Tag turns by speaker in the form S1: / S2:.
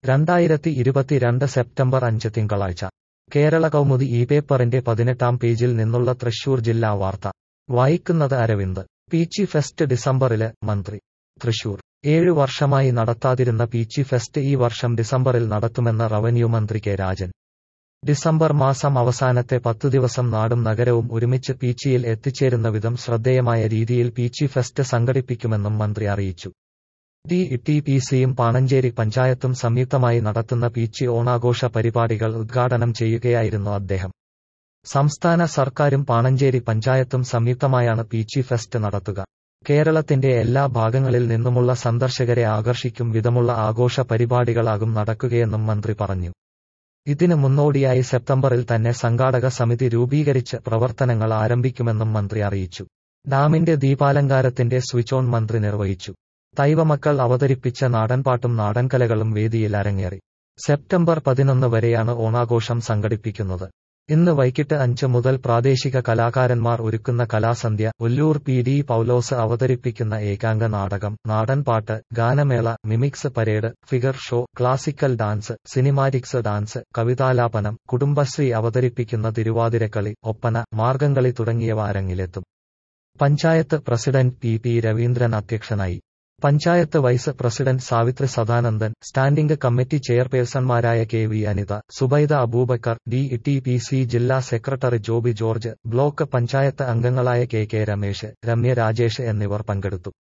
S1: രണ്ടായിരത്തി ഇരുപത്തിരണ്ട് സെപ്റ്റംബർ അഞ്ച് തിങ്കളാഴ്ച കേരള കൗമുദി ഈ പേപ്പറിന്റെ പതിനെട്ടാം പേജിൽ നിന്നുള്ള തൃശൂർ ജില്ലാ വാർത്ത വായിക്കുന്നത് അരവിന്ദ് പീച്ചി ഫെസ്റ്റ് ഡിസംബറില് മന്ത്രി തൃശൂർ ഏഴു വർഷമായി നടത്താതിരുന്ന പീച്ചി ഫെസ്റ്റ് ഈ വർഷം ഡിസംബറിൽ നടത്തുമെന്ന് റവന്യൂ മന്ത്രി കെ രാജൻ ഡിസംബർ മാസം അവസാനത്തെ പത്തു ദിവസം നാടും നഗരവും ഒരുമിച്ച് പീച്ചിയിൽ എത്തിച്ചേരുന്ന വിധം ശ്രദ്ധേയമായ രീതിയിൽ പീച്ചി ഫെസ്റ്റ് സംഘടിപ്പിക്കുമെന്നും മന്ത്രി അറിയിച്ചു ഡി ടി പി സിയും പാണഞ്ചേരി പഞ്ചായത്തും സംയുക്തമായി നടത്തുന്ന പീച്ചി ഓണാഘോഷ പരിപാടികൾ ഉദ്ഘാടനം ചെയ്യുകയായിരുന്നു അദ്ദേഹം സംസ്ഥാന സർക്കാരും പാണഞ്ചേരി പഞ്ചായത്തും സംയുക്തമായാണ് പീച്ചി ഫെസ്റ്റ് നടത്തുക കേരളത്തിന്റെ എല്ലാ ഭാഗങ്ങളിൽ നിന്നുമുള്ള സന്ദർശകരെ ആകർഷിക്കും വിധമുള്ള ആഘോഷ പരിപാടികളാകും നടക്കുകയെന്നും മന്ത്രി പറഞ്ഞു ഇതിന് മുന്നോടിയായി സെപ്റ്റംബറിൽ തന്നെ സംഘാടക സമിതി രൂപീകരിച്ച് പ്രവർത്തനങ്ങൾ ആരംഭിക്കുമെന്നും മന്ത്രി അറിയിച്ചു ഡാമിന്റെ ദീപാലങ്കാരത്തിന്റെ സ്വിച്ച് ഓൺ മന്ത്രി നിർവഹിച്ചു തൈവമക്കൾ അവതരിപ്പിച്ച നാടൻപാട്ടും നാടൻകലകളും വേദിയിൽ അരങ്ങേറി സെപ്റ്റംബർ പതിനൊന്ന് വരെയാണ് ഓണാഘോഷം സംഘടിപ്പിക്കുന്നത് ഇന്ന് വൈകിട്ട് അഞ്ച് മുതൽ പ്രാദേശിക കലാകാരന്മാർ ഒരുക്കുന്ന കലാസന്ധ്യ ഒല്ലൂർ പി ഡി പൌലോസ് അവതരിപ്പിക്കുന്ന ഏകാംഗ നാടകം നാടൻപാട്ട് ഗാനമേള mimics parade figure show classical dance cinematics dance കവിതാലാപനം കുടുംബശ്രീ അവതരിപ്പിക്കുന്ന തിരുവാതിരക്കളി ഒപ്പന മാർഗംകളി തുടങ്ങിയവ അരങ്ങിലെത്തും panchayat president P P Raveendran അധ്യക്ഷനായി panchayat vice president Savithri Sadanandan standing committee ചെയർപേഴ്സൺമാരായ K V Anitha Subaida Aboobacker D T P C ജില്ലാ secretary Joby George block panchayat അംഗങ്ങളായ കെ കെ രമേശ് രമ്യ രാജേഷ് എന്നിവർ പങ്കെടുത്തു